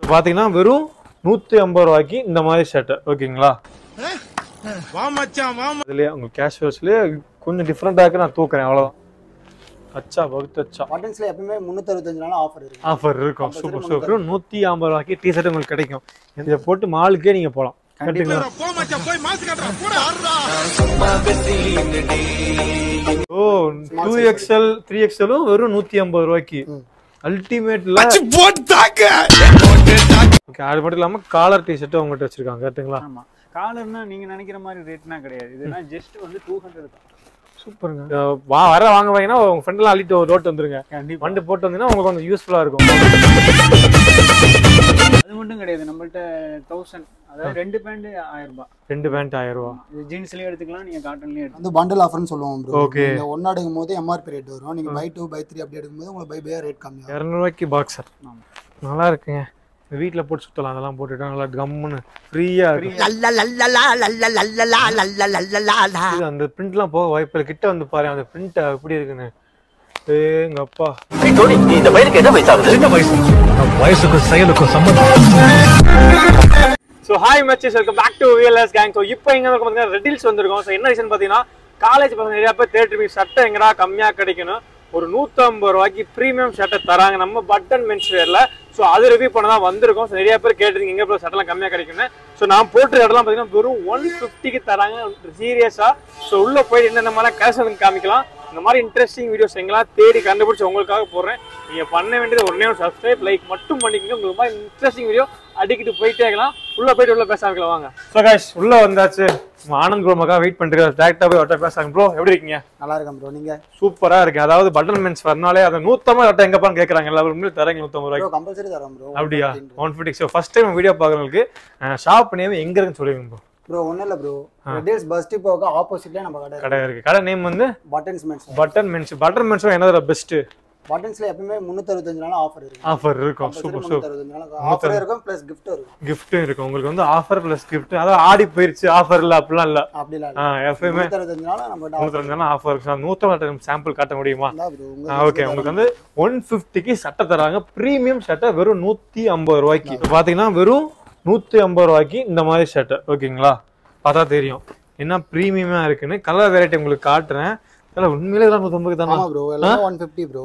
பாத்தீங்கன்னா வெறும் நூத்தி ஐம்பது ரூபாய்க்கு இந்த மாதிரி ஷர்ட் ஓகேங்களா வா மச்சான் வா இதுலயே உங்களுக்கு கேஷுவல்ஸ்லயே கொஞ்சம் டிஃப்ரெண்டா இருக்கு நான் தூக்குறேன் அவ்வளவுதான் அச்சா பகுத்து அச்சா பட்டன்ஸ்ல எப்பவுமே முந்நூற்றறுபத்தஞ்சு நாள் ஆஃபர் இருக்கு ஆஃபர் இருக்கும் சூப்பர் சூப்பர் நூத்தி ஐம்பது ரூபாய்க்கு டி ஷர்ட் உங்களுக்கு கிடைக்கும் இதை போட்டு மாலுக்கே நீங்க போலாம் கட்டுங்களா போ மச்சான் போய் மாசு காட்டுறா போடா ஓ டூ எக்ஸ்எல் த்ரீ எக்ஸ்எலும் வெறும் நூத்தி ஐம்பது ரூபாய்க்கு அல்டிமேட்ல போட்டாங்க ஓகே அது மட்டும் இல்லாம காலர் டி ஷர்ட் உங்ககிட்ட வச்சிருக்காங்க கேட்டுங்களா ஆமா காலர்னா நீங்க நினைக்கிற மாதிரி ரேட்னா கிடையாது இதெல்லாம் ஜஸ்ட் வந்து டூ ஹண்ட்ரட் தான் சூப்பருங்க வா வர வாங்க வாங்கினா உங்க ஃப்ரெண்ட் எல்லாம் அள்ளிட்டு ஒரு ரோட் வந்துருங்க கண்டிப்பா வண்டி போட்டு வந்தீங்கன்னா உங்களுக்கு கொஞ்சம் யூஸ்ஃபுல்லா இருக்கும் அது மட்டும் கிடையாது நம்மள்ட்ட தௌசண்ட் அதாவது ரெண்டு பேண்ட் ஆயிரம் ரூபாய் ரெண்டு பேண்ட் ஆயிரம் ரூபா இது ஜீன்ஸ்லயும் எடுத்துக்கலாம் நீங்க காட்டன்லயும் எடுத்துக்கலாம் வந்து பண்டில் ஆஃபர்னு சொல்லுவோம் ப்ரோ Okay. நீங்க ஒன்னா எடுக்கும் போது எம்ஆர்பி ரேட் வரும் நீங்க பை டூ பை த்ரீ அப்படி எடுக்கும்போது உங்களுக்கு பை பையா ரேட் கம்மியாகும் இரநூறுவாய்க்கு பாக்ஸர் ஆமா. நல்லா இருக்குங்க வீட்டில் போட்டு சுத்தலாம் அதெல்லாம் போட்டுட்டா நல்லா கம்முன்னு ஃப்ரீயா இருக்கும் இது அந்த பிரிண்ட்லாம் போக வாய்ப்பு இல்லை. கிட்ட வந்து பாரு அந்த பிரிண்ட் எப்படி இருக்குன்னு ஏங்க அப்பா இந்த பையனுக்கு என்ன வயசாகுது என்ன வயசு வயசுக்கும் செயலுக்கும் சம்பந்தம் ஸோ ஹாய் மச்சஸ் welcome back to VLS gang so இப்போ எங்க இருக்கும் பார்த்தீங்கன்னா ரெட்டில்ஸ் வந்திருக்கோம் ஸோ என்ன ரீசன் பார்த்தீங்கன்னா காலேஜ் பசங்க நிறைய பேர் தேட்டர் மீ சட்டை எங்கடா கம்மியாக கிடைக்கணும் ஒரு நூற்றம்பது ரூபாய்க்கு ப்ரீமியம் ஷர்ட்டை தராங்க நம்ம பட்டன் மென்ஸ் வேர்ல ஸோ அது ரிவ்யூ பண்ண தான் வந்திருக்கோம் ஸோ நிறைய பேர் கேட்டிருந்தீங்க எங்கே போய் சட்டெல்லாம் கம்மியாக கிடைக்கும்னு ஸோ நான் போட்டு இடம்லாம் பார்த்தீங்கன்னா வெறும் ஒன் ஃபிஃப்டிக்கு தராங்க சீரியஸாக ஸோ உள்ளே போய் என்னென்ன மாதிரிலாம் கேஷுவல் காமிக்கலாம் இந்த மாதிரி இன்ட்ரெஸ்டிங் வீடியோஸ் எங்கெல்லாம் தேடி கண்டுபிடிச்சு உங்களுக்காக போடுறேன் நீங்கள் பண்ண வேண்டியது ஒன்றே ஒரு சப்ஸ்கிரைப் லைக் மட்டும் பண்ணிக்கோங்க உங்களுக்கு மாதிரி இன்ட்ரெஸ்டிங் வீடியோ அடிக்கிட்டு போயிட்டே இருக்கலாம் உள்ள போயிட்டு உள்ள பேச ஆரம்பிக்கலாம் வாங்க ஸோ கைஸ் உள்ள வந்தாச்சு உங்க ஆனந்த் ப்ரோமக்கா வெயிட் பண்ணிட்டு டேரக்டா போய் அவர்கிட்ட பேசுறாங்க ப்ரோ எப்படி இருக்கீங்க நல்லா இருக்கேன் ப்ரோ நீங்க சூப்பரா இருக்கு அதாவது பட்டன் மென்ஸ் வரனாலே அதை நூத்தம்பது அட்டை எங்கப்பான்னு கேட்கறாங்க எல்லாரும் உண்மையிலே தரேங்க நூத்தம்பது ப்ரோ ரூபாய்க்கு கம்பல்சரி தரோம் ப்ரோ அப்படியா one fifty so first time video பார்க்குறவங்களுக்கு ஷாப் நேம் எங்க இருக்குன்னு சொல்லுவீங்க ப்ரோ ப்ரோ ஒன்றும் இல்லை ப்ரோ ரெட்டில்ஸ் பஸ் டிப்போக்கு ஆப்போசிட்லேயே நம்ம கடை கடை இருக்கு கடை நேம் வந்து buttons men's button men's button men's என்னது பெஸ்ட் பட்டன்ஸ்ல எப்பவுமே முந்நூற்றறுபத்தஞ்சு நாள் ஆஃபர் இருக்கு ஆஃபர் இருக்கும் சூப்பர் சூப்பர் முந்நூற்றறுபத்தஞ்சு நாள் ஆஃபர் இருக்கும் ப்ளஸ் கிஃப்ட் இருக்கும் கிஃப்ட்டும் இருக்கும் உங்களுக்கு வந்து ஆஃபர் பிளஸ் கிஃப்ட் அதாவது ஆடி போயிருச்சு ஆஃபர் இல்ல அப்படிலாம் இல்ல அப்படிலாம் ஆ, எப்பயுமே முந்நூற்றறுபத்தஞ்சு நாள் நம்ம நூத்தி ரெண்டு ஆஃபர் இருக்கு நூத்தி சாம்பிள் காட்ட முடியுமா தான் ப்ரோ ஆ, ஓகே உங்களுக்கு வந்து ஒன் ஃபிஃப்டிக்கு சட்டை தராங்க ப்ரீமியம் சட்டை வெறும் நூத்தி ஐம்பது ரூபாய்க்கு இப்ப பாத்தீங்கன்னா வெறும் நூத்தி ஐம்பது ரூபாய்க்கு இந்த மாதிரி சட்டை ஓகேங்களா பார்த்தா தெரியும் என்ன ப்ரீமியமா இருக்குன்னு கலர் வெரைட்டி உங்களுக்கு காட்டுறேன் அதெல்லாம் உண்மையிலே இதெல்லாம் நூத்தம்பதுக்கு தானே ஆமா ப்ரோ எல்லாம் ஒன் ஃபிஃப்டி ப்ரோ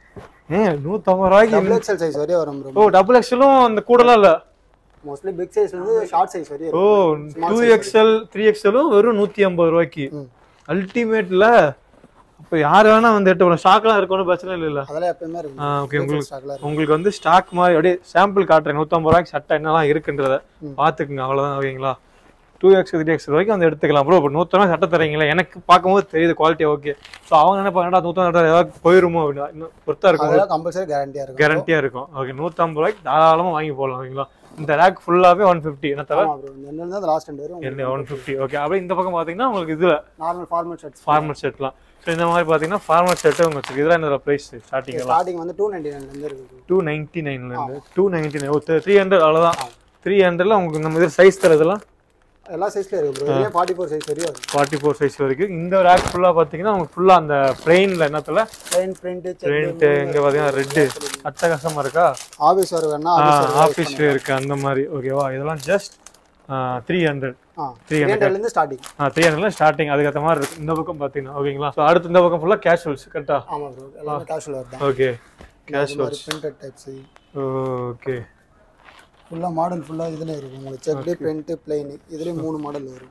ஏன் நூத்தம்பது ரூபாய்க்கு டபுள் எக்ஸல் சைஸ் வரையும் வரும் ப்ரோ ஓ டபுள் எக்ஸ்எலும் அந்த கூடலாம் இல்ல மோஸ்ட்லி பிக் சைஸ்ல இருந்து ஷார்ட் சைஸ் வரையும் ஓ இருக்கும் டூ எக்ஸ்எல் த்ரீ எக்ஸ்எலும் வெறும் நூத்தி ஐம்பது ரூபாய்க்கு அல்டிமேட்ல அப்ப யார் வேணா வந்து எட்டு போகலாம் ஸ்டாக்லாம் இருக்கணும் பிரச்சனை இல்ல அதெல்லாம் எப்பயுமே இருக்கும் ஆ ஓகே உங்களுக்கு ஸ்டாக்ல இருக்கும் உங்களுக்கு வந்து ஸ்டாக் மாதிரி அப்படியே சாம்பிள் காட்டுறேன் நூற்றம்பது ரூபாய்க்கு சட்டை என்னலாம் இருக்குன்றத பார்த்துக்குங்க அவ்வளோதான் ஓகேங்களா டூ எக்ஸ் த்ரீ எக்ஸ் வரைக்கும் வந்து எடுத்துக்கலாம் ப்ரோ இப்போ நூற்றம்பது சட்டை தரீங்களா எனக்கு பார்க்கும்போது தெரியுது குவாலிட்டி ஓகே ஸோ அவங்க நினைப்பாங்க நூற்றம்பது சட்டை ஏதாவது போயிருமோ அப்படின்னு இன்னும் பொறுத்தா இருக்கும் அதெல்லாம் கம்பல்சரி கேரண்டியா இருக்கும் கேரண்டியாக இருக்கும் ஓகே நூற்றம்பது ரூபாய்க்கு தாராளமாக வாங்கி போடலாம் ஓகேங்களா இந்த ரேக் ஃபுல்லாகவே ஒன் ஃபிஃப்டி என்ன தவிர ஆமா ப்ரோ இந்த இருந்து அந்த லாஸ்ட் ரெண்டு வரும் ஒன் ஃபிஃப்டி ஓகே அப்படியே இந்த பக்கம் பார்த்தீங்கன்னா உங்களுக்கு இதில் நார்மல் ஃபார்மல் ஷர்ட்ஸ் ஃபார்மல் ஷர்ட்லாம் ஸோ இந்த மாதிரி பார்த்தீங்கன்னா ஃபார்மல் ஷர்ட்டு உங்களுக்கு வச்சிருக்கு இதெல்லாம் என்னோட ப்ரைஸ் ஸ்டார்டிங் ஸ்டார்டிங் வந்து டூ நைன்டி நைன்ல இருந்து இருக்கு டூ நைன்டி நைன்லேருந்து two ninety nine three hundred அவ்வளோதான் த்ரீ ஹண்ட்ரட்ல உங்களுக்கு நம்ம இது சைஸ் தரதெல்லாம் எல்லா சைஸ்லயும் இருக்கு ப்ரோ இதுலயே ஃபார்ட்டி ஃபோர் சைஸ் வரையும் வரும் ஃபார்ட்டி ஃபோர் சைஸ் வரைக்கும் இந்த ரேக் ஃபுல்லாக பார்த்தீங்கன்னா உங்களுக்கு ஃபுல்லாக அந்த பிளெயினில் என்னத்துல பிளைன் பிரிண்ட் பிரிண்ட் இங்கே பார்த்தீங்கன்னா ரெட்டு அட்டகாசமாக இருக்கா ஆபீஸ் வர வேணா ஆஃபீஸ் இருக்கு அந்த மாதிரி ஓகேவா இதெல்லாம் ஜஸ்ட் த்ரீ ஹண்ட்ரட் த்ரீ ஹண்ட்ரட்ல இருந்து ஸ்டார்டிங் த்ரீ ஹண்ட்ரட்ல ஸ்டார்டிங் அதுக்கேற்ற மாதிரி இருக்கு இந்த பக்கம் பார்த்தீங்கன்னா ஓகேங்களா ஸோ அடுத்து இந்த பக்கம் ஃபுல்லாக கேஷுவல்ஸ் கரெக்டா ஆமா ப்ரோ எல்லாமே கேஷுவல் வருது ஓகே இந்த கேஷுவல்ஸ் மாதிரி பிரிண்டட் டைப்ஸ் ஓகே ஃபுல்லா மாடல் ஃபுல்லா இதுல இருக்கு உங்களுக்கு செக்டு பிரிண்ட் பிளைன் இதுலயே மூணு மாடல் வரும்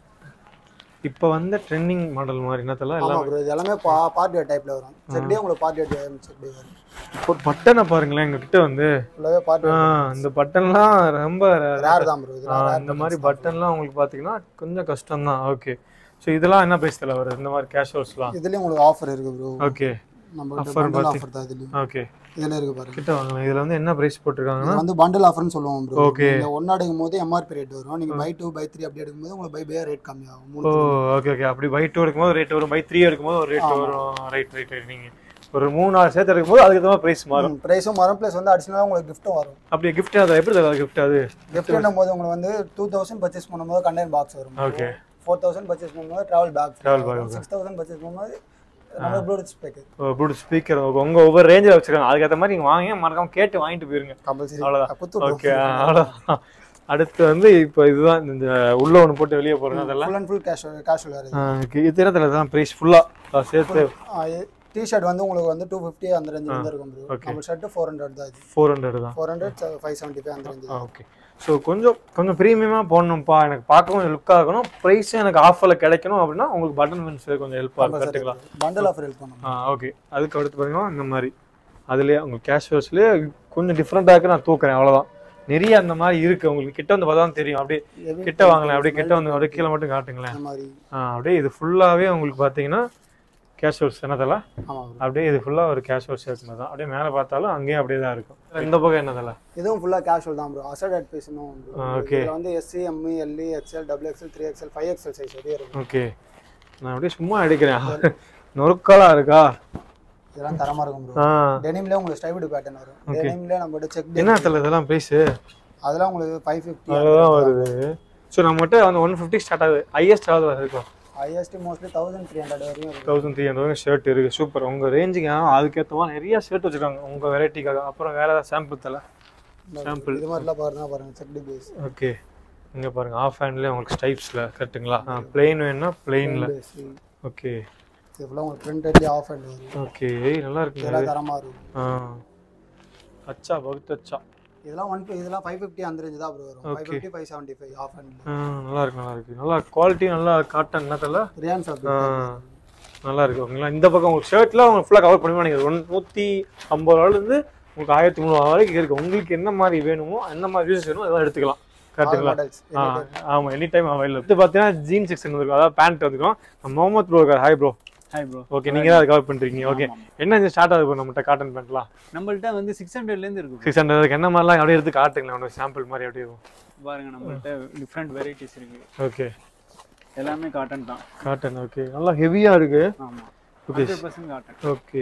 இப்போ வந்த ட்ரெண்டிங் மாடல் மாதிரி என்னத்தெல்லாம் ஆமா எல்லாம் ப்ரோ இது எல்லாமே பார்ட்டி வேர் டைப்ல வரும் செக்டே உங்களுக்கு பார்ட்டி வேர் செக்டே வரும் இப்போ பட்டனை பாருங்களேன் எங்ககிட்ட வந்து ஃபுல்லாவே பார்ட்டி ஆ, இந்த பட்டன்லாம் ரொம்ப ரேர் தான் ப்ரோ இது ஆ, இந்த மாதிரி பட்டன்லாம் உங்களுக்கு பார்த்தீங்கன்னா கொஞ்சம் கஷ்டம் தான் ஓகே ஸோ இதெல்லாம் என்ன பிரைஸ் தலை வருது இந்த மாதிரி கேஷுவல்ஸ்லாம் இதுலயும் உங்களுக்கு ஆஃபர் இருக்கு ப்ரோ ஓகே நம்ம Offer பண்டல் பாத்தி- ஆஃபர் தான் இதுலயும் ஓகே இதுல இருக்கு பாருங்க கிட்ட வாங்கலாம் இதில் வந்து என்ன பிரைஸ் போட்டிருக்காங்கன்னா இது வந்து பண்டல் ஆஃபர்னு சொல்லுவோம் ப்ரோ Okay. நீங்க ஒண்ணா எடுக்கும் போது எம்ஆர்பி ரேட் வரும் நீங்க பை டூ பை த்ரீ அப்படி எடுக்கும்போது உங்களுக்கு பை பையா ரேட் கம்மியாகும் ஓ மூணு ஓகே ஓகே அப்படி பை டூ எடுக்கும்போது ரேட் வரும் பை த்ரீ எடுக்கும்போது ஒரு ரேட் வரும் ரைட் ரைட் ரைட் நீங்கள் ஒரு மூணு நாலு சேர்த்து எடுக்கும்போது அதுக்கு தகுந்த ப்ரைஸ் மாறும் ப்ரைஸும் வரும் ப்ளஸ் வந்து அடிஷனலாக உங்களுக்கு கிஃப்ட்டும் வரும் அப்படியே கிஃப்ட் அது எப்படி தருவாங்க கிஃப்ட் அது கிஃப்ட் போது உங்களுக்கு வந்து டூ தௌசண்ட் பர்ச்சேஸ் பண்ணும்போது கண்டெய்னர் பாக்ஸ் வரும் ஓகே ஃபோர் தௌசண்ட் பர்ச்சேஸ் பண்ணும்போது travel bag Travel bag, six thousand purchase பண்ணும்போது நம்ம ப்ளூடூத் ஸ்பீக்கர் ப்ளூடூத் ஸ்பீக்கர் உங்க ஒவ்வொரு ரேஞ்சில் வச்சிருக்காங்க அதுக்கேற்ற மாதிரி நீங்க வாங்க மறக்காம கேட்டு வாங்கிட்டு போயிருங்க கம்பல்சரி அவ்வளவுதான் குத்து ஓகே அவ்வளோதான் அடுத்து வந்து இப்போ இதுதான் இந்த உள்ள ஒன்று போட்டு வெளியே போடுறது அதெல்லாம் full and full casual casual வருது ஆ, okay. இது தினத்தில் தான் ப்ரைஸ் ஃபுல்லாக சேர்த்து டிஷர்ட் வந்து உங்களுக்கு வந்து டூ ஃபிஃப்டி அந்த ரேஞ்சில் வந்து இருக்கும் ப்ரோ okay. நம்ம ஷர்ட் ஃபோர் ஹண்ட்ரட் தான் இது ஃபோர் ஹண்ட்ரட் தான் four hundred five seventy five அந்த ரேஞ்சு ஓகே ஸோ கொஞ்சம் கொஞ்சம் ப்ரீமியமாக போடணும்ப்பா எனக்கு பார்க்கவும் லுக் ஆகணும் ப்ரைஸும் எனக்கு ஆஃபரில் கிடைக்கணும் அப்படின்னா உங்களுக்கு பட்டன் பென்ஸ் கொஞ்சம் ஹெல்ப்பாக கற்றுக்கலாம் பண்டல் ஆஃபர் ஹெல்ப் பண்ணும் ஆ ஓகே அதுக்கு அடுத்து பார்த்தீங்கன்னா இந்த மாதிரி அதுலேயே உங்களுக்கு கேஷுவல்ஸ்லேயே கொஞ்சம் டிஃப்ரெண்ட்டாக இருக்கு நான் தூக்குறேன் அவ்வளோதான் நிறைய அந்த மாதிரி இருக்கு உங்களுக்கு கிட்ட வந்து பார்த்தா தான் தெரியும் அப்படியே Heavy கிட்ட வாங்கலாம் அப்படியே கிட்ட வந்து அப்படியே கீழே மட்டும் காட்டுங்களேன் அந்த மாதிரி ஆ அப்படியே இது ஃபுல்லாகவே உங்களுக்கு பார்த்தீங்கன்னா கேஷுவல்ஸ் என்னதெல்லாம் ஆமாம் ப்ரோ அப்படியே இது ஃபுல்லாக ஒரு கேஷுவல் ஷர்ட் மாதிரி தான் அப்படியே மேலே பார்த்தாலும் அங்கேயும் அப்படியே தான் இருக்கும் இந்த பக்கம் என்னதெல்லாம் இதுவும் ஃபுல்லாக கேஷுவல் தான் ப்ரோ அசட் அட் பீஸ்னும் ஆ, okay. இதில் வந்து S M L XL double XL three XL five XL size வரையும் இருக்கும் ஓகே நான் அப்படியே சும்மா அடிக்கிறேன் நொறுக்கலா இருக்கா இதெல்லாம் தரமாக இருக்கும் ப்ரோ ஆ டெனிம்லேயே உங்களுக்கு ஸ்டைபிடு பேட்டர்ன் வரும் டெனிம்லேயே நம்மகிட்ட செக் என்ன தலை இதெல்லாம் ப்ரைஸு அதெல்லாம் உங்களுக்கு ஃபைவ் ஃபிஃப்டி அதுதான் வருது ஸோ நம்மகிட்ட வந்து ஒன் ஃபிஃப்டி ஸ்டார்ட் ஆகுது ஹையஸ்ட் ஆகுது இருக்கும் highest mostly thousand three hundred வரையும் இருக்கும் தௌசண்ட் த்ரீ ஹண்ட்ரட் ஷர்ட் இருக்கு சூப்பர் உங்க ரேஞ்சுக்கு அதுக்கேற்ற மாதிரி நிறைய ஷர்ட் வச்சிருக்காங்க உங்க வெரைட்டிக்காக அப்புறம் வேற ஏதாவது சாம்பிள் தலை சாம்பிள் இது மாதிரிலாம் பாருங்க பாருங்க செக்டு பேஸ் ஓகே இங்க பாருங்க ஆஃப் ஹேண்ட்லேயே உங்களுக்கு ஸ்டைப்ஸ்ல கரெக்ட்டுங்களா பிளெயின் வேணும்னா பிளெயின்ல பேஸ் ஓகே இது ஃபுல்லாக உங்களுக்கு பிரிண்டட்லேயே ஆஃப் ஹேண்ட் வரும் ஓகே நல்லா இருக்குங்க இதெல்லாம் தரமாக இருக்கும் ஆ அச்சா பகுத் அச்சா இதெல்லாம் ஒன் இதெல்லாம் ஃபைவ் ஃபிஃப்டி அந்த ரேஞ்சு தான் ப்ரோ வரும் five fifty five seventy five half hand ஆ, நல்லா இருக்கு நல்லா இருக்கு நல்லா குவாலிட்டி நல்லா காட்டன் என்ன தெரியல ரியான் ஆ, ஷாப் நல்லா இருக்கு ஓகேங்களா இந்த பக்கம் உங்களுக்கு ஷர்ட்ல உங்களுக்கு ஃபுல்லாக கவர் பண்ணி நினைக்கிறேன் ஒன் நூற்றி ஐம்பது ரூபாலேருந்து உங்களுக்கு ஆயிரத்தி முந்நூறு வரைக்கும் இருக்கு உங்களுக்கு என்ன மாதிரி வேணுமோ என்ன மாதிரி யூஸ் வேணுமோ அதெல்லாம் எடுத்துக்கலாம் கரெக்ட்டுங்களா மாடல்ஸ் ஆ ஆமாம் எனி டைம் அவைலபிள் இது பார்த்தீங்கன்னா ஜீன் செக்ஷன் இருக்கும் அதாவது பேண்ட் வந்துருக்கோம் முகமது ப்ரோ இருக்கார் hi bro hi bro okay நீங்கள் தான் கவர் பண்ணுறீங்க ஓகே என்ன இந்த ஸ்டார்ட் ஆகுது bro நம்மகிட்ட காட்டன் பேண்ட்லாம் நம்மள்ட்ட வந்து சிக்ஸ் ஹண்ட்ரட்லேருந்து இருக்கு bro. சிக்ஸ் ஹண்ட்ரட் என்ன மாதிரிலாம் அப்படியே எடுத்து காட்டுங்களேன் ஒன்று சாம்பிள் மாதிரி அப்படியே பாருங்க நம்மள்ட்ட டிஃப்ரெண்ட் வெரைட்டிஸ் இருக்கு ஓகே எல்லாமே காட்டன் தான் காட்டன் ஓகே நல்லா ஹெவியாக இருக்கு ஆமாம் Okay. Hundred percent cotton okay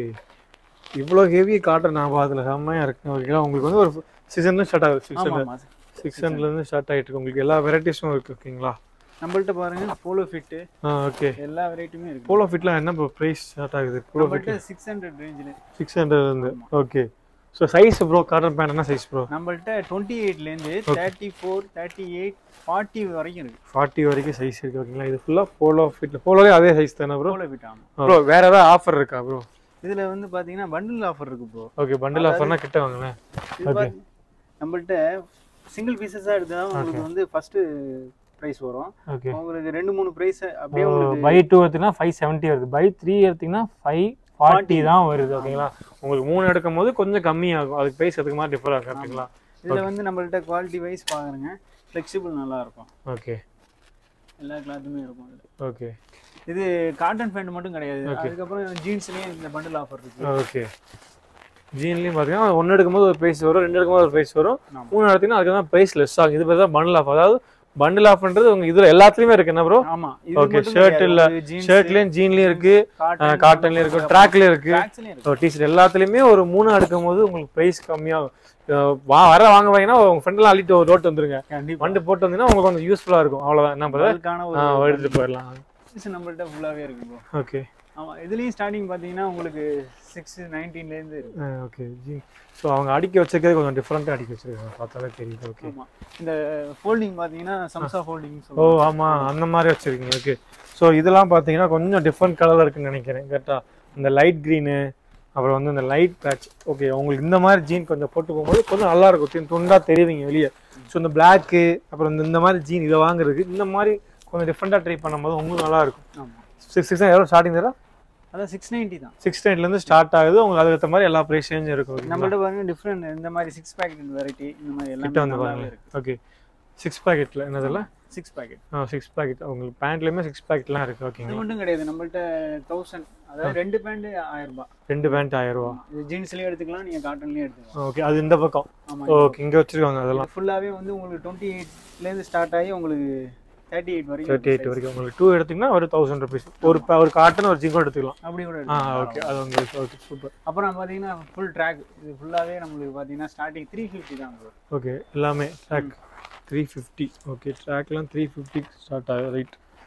இவ்வளோ ஹெவி காட்டன் நான் அதில் செம்மையாக இருக்கு ஓகேங்களா உங்களுக்கு வந்து ஒரு சிக்ஸ் ஹண்ட்ரட் ஸ்டார்ட் ஆகுது சிக்ஸ் ஆமாம் ஹண்ட்ரட் ஆமாம் சிக்ஸ் ஹண்ட்ரட்லேருந்து ஸ்டார்ட் ஆகிட்டு இருக்கு உங்களுக்கு எல்லா வெரைட்டிஸும் இருக்கு ஓகேங்களா நம்மள்ட்ட பாருங்க போலோ ஃபிட்டு ஆ ஓகே எல்லா வெரைட்டியுமே இருக்கு போலோ ஃபிட்லாம் என்ன ப்ரைஸ் ஸ்டார்ட் ஆகுது போலோ ஃபிட் நம்மள்ட்ட சிக்ஸ் ஹண்ட்ரட் ரேஞ்சில் சிக்ஸ் ஹண்ட்ரட்லேருந்து okay so size bro cotton pant என்ன சைஸ் ப்ரோ நம்மள்ட்ட டுவெண்ட்டி எயிட்லேருந்து thirty four thirty eight forty வரைக்கும் இருக்கு ஃபார்ட்டி வரைக்கும் சைஸ் இருக்கு ஓகேங்களா இது ஃபுல்லாக போலோ ஃபிட்டில் போலோவே அதே சைஸ் தானே ப்ரோ போலோ ஃபிட் ஆமாம் ப்ரோ வேற ஏதாவது ஆஃபர் இருக்கா ப்ரோ இதில் வந்து பார்த்தீங்கன்னா பண்டில் ஆஃபர் இருக்கு ப்ரோ ஓகே பண்டில் ஆஃபர்னா கிட்ட வாங்களேன் இது பாருங்க, நம்மள்ட்ட சிங்கிள் பீசஸாக எடுத்தால் உங்களுக்கு வந்து ஃபர்ஸ்ட் ப்ரைஸ் வரும் ஓகே உங்களுக்கு ரெண்டு மூணு ப்ரைஸ் அப்படியே உங்களுக்கு பை டூ எடுத்தீங்கன்னா ஃபைவ் செவன்ட்டி வருது பை த்ரீ எடுத்தீங்கன்னா ஃபைவ் ஃபார்ட்டி தான் வருது ஓகேங்களா உங்களுக்கு மூணு எடுக்கும் போது கொஞ்சம் கம்மியாகும் அதுக்கு ப்ரைஸ் அதுக்கு மாதிரி டிஃபர் ஆகும் கரெக்ட்டுங்களா இதில் வந்து நம்மள்ட்ட குவாலிட்டி வைஸ் பார்க்குறேங்க ஃப்ளெக்சிபிள் நல்லா இருக்கும் ஓகே எல்லா கிளாத்துமே இருக்கும் இதுல. ஓகே இது காட்டன் பேண்ட் மட்டும் கிடையாது அதுக்கப்புறம் ஜீன்ஸ்லேயும் இந்த பண்டில் ஆஃபர் இருக்கு ஓகே ஜீன்லேயும் பார்த்தீங்கன்னா ஒன்று எடுக்கும்போது ஒரு ப்ரைஸ் வரும் ரெண்டு எடுக்கும்போது ஒரு ப்ரைஸ் வரும் ஆமா. மூணு எடுத்தீங்கன்னா அதுக்கு தான் ப்ரைஸ் லெஸ் ஆகும் இது பேர் தான் பண்டில் ஆஃப் அதாவது பண்டில் ஆஃப்ன்றது உங்க இதில் எல்லாத்துலேயுமே இருக்கு என்ன ப்ரோ ஆமா ஓகே ஷர்ட் இல்ல ஷர்ட்லயும் ஜீன்லயும் இருக்கு காட்டன்லயும் இருக்கு ட்ராக்லயும் இருக்கு ட்ராக்ஸ்லயும் இருக்கு டிஷர்ட் எல்லாத்துலயுமே ஒரு மூணு எடுக்கும் போது உங்களுக்கு பிரைஸ் கம்மியாகும் அஹ் வா வர வாங்க வாங்கினா உங்க ஃப்ரெண்ட்லாம் அள்ளிட்டு ஒரு ரோட் வந்துருங்க கண்டிப்பா வண்டு போட்டு வந்தீங்கன்னா உங்களுக்கு கொஞ்சம் யூஸ்ஃபுல்லா இருக்கும் அவ்வளவுதான் என்ன பண்ணுறது அதுக்கான ஆ ஒரு எடுத்துட்டு போயிடலாம் இது நம்மள்ட்ட ஃபுல்லாவே இருக்கு ப்ரோ ஓகே ஆமா இதுலயும் ஸ்டார்டிங் பாத்தீங்கன்னா உங்களுக்கு சிக்ஸ் நைன்டீன்ல இருந்து இருக்கு ஓகே ஜி ஸோ அவங்க அடிக்க வச்சிருக்கிறது கொஞ்சம் டிஃப்ரெண்ட்டாக அடிக்க வச்சிருக்காங்க பார்த்தாலே தெரியுது ஓகே ஆமா இந்த ஃபோல்டிங் பாத்தீங்கன்னா சம்சா ஃபோல்டிங் ஓ சொல்லுவாங்க ஆமா அந்த மாதிரி வச்சிருக்கீங்க ஓகே ஸோ இதெல்லாம் பார்த்தீங்கன்னா கொஞ்சம் டிஃப்ரெண்ட் கலர்ல இருக்குன்னு நினைக்கிறேன் கரெக்டா இந்த லைட் க்ரீனு அப்புறம் வந்து இந்த லைட் பேட்ச் ஓகே உங்களுக்கு இந்த மாதிரி ஜீன் கொஞ்சம் போட்டு போகும்போது கொஞ்சம் நல்லா இருக்கும் தீ- துண்டா தெரியுவீங்க வெளியே ஸோ இந்த பிளாக்கு அப்புறம் இந்த இந்த மாதிரி ஜீன் இதை வாங்குறதுக்கு இந்த மாதிரி கொஞ்சம் டிஃப்ரெண்ட்டாக ட்ரை பண்ணும்போது உங்களுக்கு நல்லா இருக்கும் ஆமா சிக்ஸ் சிக்ஸ் எவ்வளோ ஸ்டார்டிங் தர அதான் சிக்ஸ் நைன்டி தான் சிக்ஸ் இருந்து ஸ்டார்ட் ஆகுது உங்களுக்கு அதுக்கு ஏற்ற மாதிரி எல்லா ப்ரைஸ் சேஞ்சும் இருக்கும் ஓகேங்களா? நம்மள்ட்ட பாருங்க டிஃப்ரெண்ட் இந்த மாதிரி சிக்ஸ் பேக்கெட் வெரைட்டி இந்த மாதிரி கிட்ட எல்லாமே வந்து நல்லாவே பாருங்க இருக்கு ஓகே சிக்ஸ் பேக்கெட்டில் என்னதில்ல சிக்ஸ் பேக்கெட் ஆ சிக்ஸ் பேக்கெட் உங்களுக்கு பேண்ட்லேயுமே சிக்ஸ் பேக்கெட்லாம் இருக்குது இது ஓகேங்களா மட்டும் கிடையாது நம்மள்ட்ட தௌசண்ட் அதாவது ரெண்டு பேண்ட் ஆயிரம் ரூபாய் ரெண்டு பேண்ட் ஆயிரம் ரூபா இது ஜீன்ஸ்லயும் எடுத்துக்கலாம் நீங்க காட்டன்லயும் எடுத்துக்கலாம் ஓகே அது இந்த பக்கம் ஆமா ஓகே இங்கே வச்சிருக்காங்க அதெல்லாம் ஃபுல்லாவே வந்து உங்களுக்கு டுவெண்ட்டி எயிட்ல இருந்து ஸ்டார்ட் ஆகி உங்களுக்கு தேர்ட்டி எயிட் வரைக்கும் தேர்ட்டி எயிட் வரைக்கும் உங்களுக்கு டூ எடுத்தீங்கன்னா ஒரு தௌசண்ட் ருபீஸ் ஒரு pa- ஒரு காட்டன் ஒரு ஜிங்கோ எடுத்துக்கலாம் அப்படி கூட ஆ எடுத்துக்கலாம். ஓகே அது உங்களுக்கு ஓகே சூப்பர் அப்புறம் பாத்தீங்கன்னா ஃபுல் ட்ராக் இது ஃபுல்லாவே நம்மளுக்கு பாத்தீங்கன்னா ஸ்டார்டிங் த்ரீ ஃபிஃப்டி தான் bro. ஓகே எல்லாமே ட்ராக் த்ரீ ஃபிஃப்டி ஓகே ட்ராக்லாம் த்ரீ ஃபிஃப்டி ஸ்டார்ட் ஆகுது ரைட்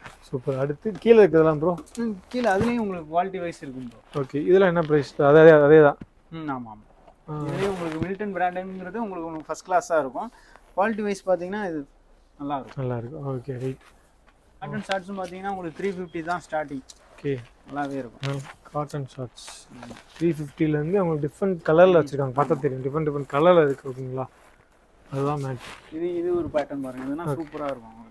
சூப்பர் அடுத்து கீழே இருக்கிறதெல்லாம் ப்ரோ ம், கீழே அதுலேயும் உங்களுக்கு குவாலிட்டி வைஸ் இருக்கும் ப்ரோ ஓகே இதெல்லாம் என்ன ப்ரைஸ் அதே அதே அதே தான் ம் ஆமாம் ஆமாம் இதுலேயும் உங்களுக்கு மில்டன் பிராண்டுங்கிறது உங்களுக்கு உங்களுக்கு ஃபஸ்ட் கிளாஸாக இருக்கும் குவாலிட்டி வைஸ் பார்த்தீங்கன்னா இது நல்லா இருக்கும் நல்லா இருக்கு ஓகே ரைட் காட்டன் ஷார்ட்ஸும் பார்த்தீங்கன்னா உங்களுக்கு த்ரீ ஃபிஃப்டி தான் ஸ்டார்டிங் ஓகே நல்லாவே இருக்கும் காட்டன் ஷார்ட்ஸ் த்ரீ ஃபிஃப்டிலேருந்து அவங்க டிஃப்ரெண்ட் கலரில் வச்சுருக்காங்க பார்த்தா தெரியும் டிஃப்ரெண்ட் டிஃப்ரெண்ட் கலரில் இருக்குது ஓகேங்களா அதுதான் மேட்ச் இது இது ஒரு பேட்டர்ன் பாருங்க இதுனா சூப்பராக இருக்கும் உங்களுக்கு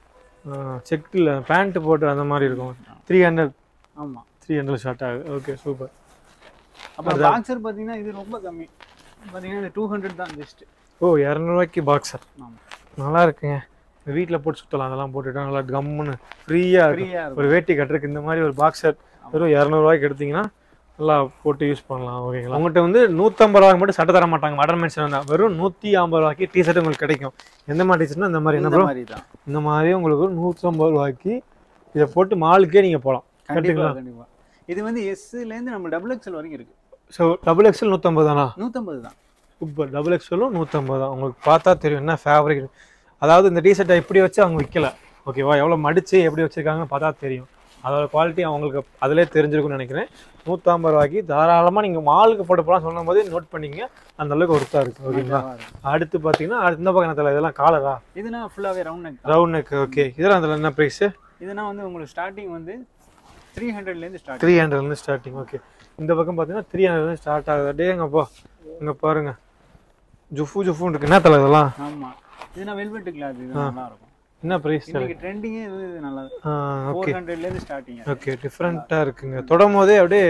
செக்கில் பேண்ட் போட்டு அந்த மாதிரி இருக்கும் த்ரீ ஹண்ட்ரட் ஆமாம் த்ரீ ஹண்ட்ரட் ஷார்ட் ஆகுது ஓகே சூப்பர் அப்புறம் பாக்ஸர் பார்த்தீங்கன்னா இது ரொம்ப கம்மி பார்த்தீங்கன்னா இது டூ ஹண்ட்ரட் தான் பெஸ்ட்டு ஓ இரநூறுவாய்க்கு பாக்ஸர் ஆமாம் நல்லா இருக்குங்க வீட்டில் போட்டு சுற்றலாம் அதெல்லாம் போட்டுட்டா நல்லா கம்முன்னு ஃப்ரீயாக இருக்கும் ஃப்ரீயாக இருக்கும் ஒரு வேட்டி கட்டுறதுக்கு இந்த மாதிரி ஒரு பாக்ஸர் வெறும் இரநூறுவாய்க்கு எடுத்தீங்கன்னா நல்லா போட்டு யூஸ் பண்ணலாம் ஓகேங்களா உங்கள்கிட்ட வந்து நூற்றம்பது ரூபாய்க்கு மட்டும் சட்டை தர மாட்டாங்க வடர் மென்ஷன் தான் வெறும் நூற்றி ஐம்பது ரூபாய்க்கு டிஷர்ட் உங்களுக்கு கிடைக்கும் எந்த மாதிரி டிஷர்ட்னா இந்த மாதிரி என்ன இந்த ப்ரோ மாதிரி தான் இந்த மாதிரி உங்களுக்கு நூற்றம்பது ரூபாய்க்கு இதை போட்டு மாலுக்கே நீங்கள் போகலாம் கண்டிப்பாக கண்டிப்பாக இது வந்து எஸ்லேருந்து நம்ம டபுள் எக்ஸ்எல் வரைக்கும் இருக்குது ஸோ டபுள் எக்ஸ்எல் நூற்றம்பது தானா நூற்றம்பது தான் சூப்பர் டபுள் எக்ஸ்எல்லும் நூற்றம்பது தான் உங்களுக்கு பார்த்தா தெரியும் என்ன ஃபேப்ரிக் அதாவது இந்த டிஷர்ட்டை இப்படி வச்சு அவங்க விற்கல ஓகேவா எவ்வளோ மடித்து எப்படி வச்சுருக்காங்கன்னு பார்த்தா தெரியும் அதோட குவாலிட்டி அவங்களுக்கு அதிலே தெரிஞ்சிருக்கும்னு நினைக்கிறேன் நூற்றம்பது ரூபாய்க்கு தாராளமாக நீங்கள் மாலுக்கு போட்டு போகலாம் சொல்லும் போது நோட் பண்ணிங்க அந்த அளவுக்கு ஒருத்தா இருக்குது ஓகேங்களா நல்லாவா இருக்கும். அடுத்து பார்த்தீங்கன்னா அடுத்த இந்த பக்கம் என்ன இதெல்லாம் காலரா இதுனா ஃபுல்லாகவே round neck round neck okay இதெல்லாம் அதில் என்ன ப்ரைஸு இதுனா வந்து உங்களுக்கு ஸ்டார்டிங் வந்து த்ரீ ஹண்ட்ரட்லேருந்து ஸ்டார்ட் த்ரீ ஹண்ட்ரட்லேருந்து ஸ்டார்டிங் ஓகே இந்த பக்கம் பார்த்தீங்கன்னா த்ரீ ஹண்ட்ரட்லேருந்து ஸ்டார்ட் ஆகுது டேங்கப்பா இங்கே பாருங்க ஜுஃபு ஜுஃபுன்னு இருக்கு என்ன தலை இதெல்லாம் ஆமாம் இதுனா வெல்வெட் கிளாத் இது நல்லா இருக்கும் என்ன ப்ரைஸ் இன்னைக்கு ட்ரெண்டிங்கே இது இது நல்லா ஓகே ஃபோர் ஹண்ட்ரட்லேருந்து ஸ்டார்டிங் ஓகே டிஃப்ரெண்ட்டாக இருக்குங்க தொடும் போதே அப்படியே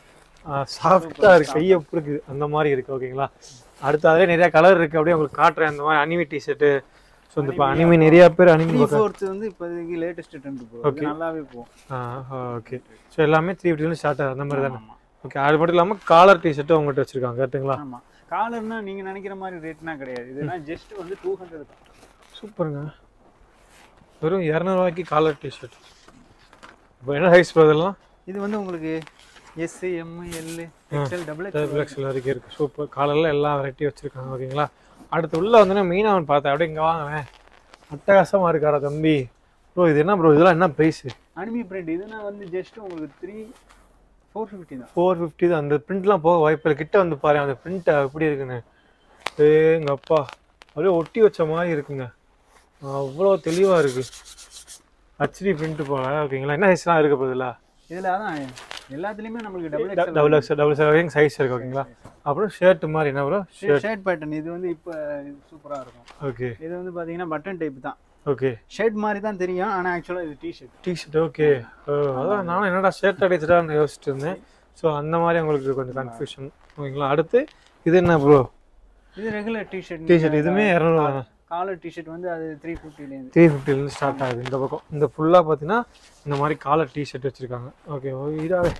சாஃப்டாக இருக்கு கையை பிடிக்குது அந்த மாதிரி இருக்கு ஓகேங்களா அடுத்து அதிலே நிறைய கலர் இருக்கு அப்படியே உங்களுக்கு காட்டுறேன் அந்த மாதிரி அனிமி டிஷர்ட்டு ஸோ இந்த இப்போ அனிமி நிறைய பேர் அனிமி த்ரீ ஃபோர்த் வந்து இப்போதைக்கு லேட்டஸ்ட் ட்ரெண்ட் போகும் இது நல்லாவே போகும் ஓகே ஸோ எல்லாமே த்ரீ ஃபிஃப்டிலேருந்து ஸ்டார்ட் ஆகுது அந்த மாதிரி தானே ஓகே அது மட்டும் இல்லாமல் காலர் டிஷர்ட்டும் அவங்ககிட்ட வச்சிருக்காங்க கரெக்ட்டுங்களா ஆமாம் காலர்னா நீங்கள் நினைக்கிற மாதிரி ரேட்னா கிடையாது இதுனா ஜஸ்ட் வந்து டூ ஹண்ட்ரட் தான் சூப்பருங்க வெறும் இரநூறுவாய்க்கு காலர் டிஷர்ட் இப்போ என்ன சைஸ் இதெல்லாம் இது வந்து உங்களுக்கு S M L XL double double XL வரைக்கும் இருக்குது சூப்பர் காலரில் எல்லா வெரைட்டியும் வச்சுருக்காங்க ஓகேங்களா அடுத்து உள்ளே வந்தோடனே மெயினாக அவன் பார்த்தேன் அப்படியே இங்கே வாங்குவேன் அட்டகாசமாக இருக்காரா தம்பி ப்ரோ இது என்ன ப்ரோ இதெல்லாம் என்ன ப்ரைஸு அனிமி பிரிண்ட் இதுனா வந்து ஜஸ்ட் உங்களுக்கு த்ரீ ஃபோர் ஃபிஃப்டி தான் ஃபோர் ஃபிஃப்டி தான் அந்த பிரிண்ட்லாம் போக வாய்ப்பு இல்லை கிட்ட வந்து பாரு அந்த பிரிண்ட் எப்படி இருக்குன்னு ஏ எங்கள் அப்பா அப்படியே ஒட்டி வச்ச மாதிரி இருக்குங்க அவ்வளோ தெளிவாக இருக்குது ஹச்டி பிரிண்ட் போல ஓகேங்களா என்ன சைஸ்லாம் இருக்க போதில்ல இதில் அதான் எல்லாத்துலேயுமே நம்மளுக்கு double XL double X double X வரைக்கும் சைஸ் இருக்கு ஓகேங்களா அப்புறம் ஷர்ட் மாதிரி என்ன ப்ரோ ஷர்ட் ஷர்ட் பேட்டர்ன் இது வந்து இப்போ சூப்பராக இருக்கும் ஓகே இது வந்து பார்த்தீங்கன்னா பட்டன் டைப் தான் ஓகே ஷர்ட் மாதிரி தான் தெரியும் ஆனால் ஆக்சுவலாக இது டிஷர்ட் டிஷர்ட் ஓகே அதான் நானும் என்னடா ஷர்ட் அடிச்சுட்டான்னு யோசிச்சுட்டு இருந்தேன் ஸோ அந்த மாதிரி உங்களுக்கு கொஞ்சம் கன்ஃபியூஷன் ஓகேங்களா அடுத்து இது என்ன ப்ரோ இது ரெகுலர் டிஷர்ட் டிஷர்ட் இதுவுமே இரநூறுவா காலர் டிஷர்ட் வந்து அது த்ரீ ஃபிஃப்டிலேருந்து த்ரீ ஃபிஃப்டிலேருந்து ஸ்டார்ட் ஆகுது இந்த பக்கம் இந்த ஃபுல்லாக பார்த்தீங்கன்னா இந்த மாதிரி காலர் டிஷர்ட் வச்சுருக்காங்க ஓகே இதாவே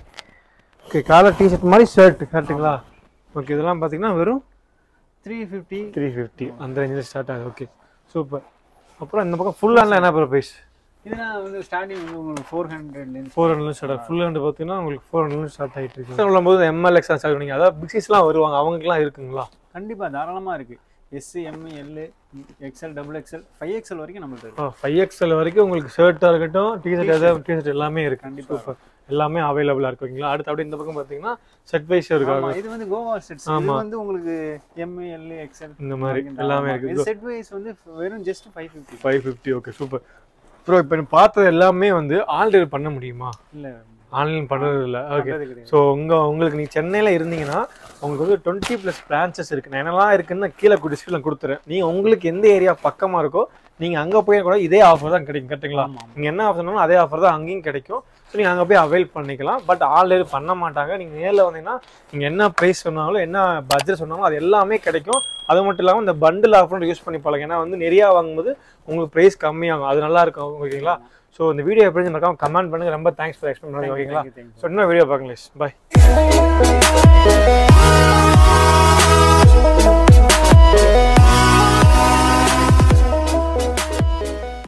ஓகே காலர் டிஷர்ட் மாதிரி ஷர்ட் கரெக்டுங்களா ஓகே இதெல்லாம் பார்த்தீங்கன்னா வெறும் த்ரீ ஃபிஃப்டி த்ரீ ஃபிஃப்டி அந்த ரேஞ்சில் ஸ்டார்ட் ஆகுது ஓகே சூப்பர் அப்புறம் இந்த பக்கம் ஃபுல் ஹேண்டில் என்ன ப்ரைஸ் இதெல்லாம் வந்து ஸ்டார்டிங் வந்து உங்களுக்கு ஃபோர் ஹண்ட்ரட்லேருந்து four hundred start full hand பார்த்தீங்கன்னா உங்களுக்கு ஃபோர் ஹண்ட்ரட் ஸ்டார்ட் ஆகிட்டு இருக்கு சொல்லும்போது எம்எல்எக்ஸ் ஸ்டார்ட் பண்ணீங்க அதாவது பிக்ஸிஸ்லாம் வருவாங்க அவங்களுக்குலாம் இருக்குங்களா கண்டிப்பாக தாராளமாக இருக்குது S M L XL double XL five XL வரைக்கும் நம்மள்ட்ட இருக்கு ஃபைவ் எக்ஸ்எல் வரைக்கும் உங்களுக்கு ஷர்ட்டாக இருக்கட்டும் டிஷர்ட் எதாவது டிஷர்ட் எல்லாமே இருக்கு கண்டிப்பா. சூப்பர் எல்லாமே அவைலபிளாக இருக்கு ஓகேங்களா அடுத்து அப்படியே இந்த பக்கம் பார்த்தீங்கன்னா செட் வைஸ் இருக்காங்க ஆமா, இது வந்து கோவா செட்ஸ் இது வந்து உங்களுக்கு எம் எல் எக்ஸ்எல் இந்த மாதிரி எல்லாமே இது இருக்கு செட் வைஸ் வந்து வெறும் just five fifty five fifty okay super bro இப்போ நீ பார்த்தது எல்லாமே வந்து ஆன்லைன் பண்ண முடியுமா இல்லை ஆன்லைன் பண்ணுறது இல்லை ஓகே பண்றது கிடையாது. ஸோ உங்கள் உங்களுக்கு நீங்கள் சென்னையில் இருந்தீங்கன்னா உங்களுக்கு வந்து டுவெண்ட்டி ப்ளஸ் பிரான்ச்சஸ் இருக்குது நான் என்னெல்லாம் இருக்குன்னு நான் கீழே டிஸ்பிளே கொடுத்துறேன் நீங்கள் உங்களுக்கு எந்த ஏரியா பக்கமாக இருக்கோ நீங்கள் அங்கே போய் கூட இதே ஆஃபர் தான் கிடைக்கும் கரெக்ட்டுங்களா நீங்கள் என்ன ஆஃபர் சொன்னாலும் அதே ஆஃபர் தான் அங்கேயும் கிடைக்கும் ஸோ நீங்கள் அங்கே போய் அவைல் பண்ணிக்கலாம் பட் ஆன்லைன் பண்ண மாட்டாங்க நீங்கள் நேரில் வந்தீங்கன்னா நீங்கள் என்ன ப்ரைஸ் சொன்னாலும் என்ன பட்ஜெட் சொன்னாலும் அது எல்லாமே கிடைக்கும் அது மட்டும் இல்லாமல் இந்த பண்டில் ஆஃபர் யூஸ் பண்ணி பழங்க ஏன்னா வந்து நிறையா வாங்கும்போது உங்களுக்கு ப்ரைஸ் கம்மியாகும் அது நல்லா இருக்கும் ஓகேங்களா ஸோ இந்த வீடியோ எப்படி மறக்காம கமெண்ட் பண்ணுங்க ரொம்ப தேங்க்ஸ் ஃபார் எக்ஸ்பிளைன் பண்ணுங்க ஓகேங்களா thank you, thank you. So இன்னும் வீடியோ பார்க்கலாம் பாய்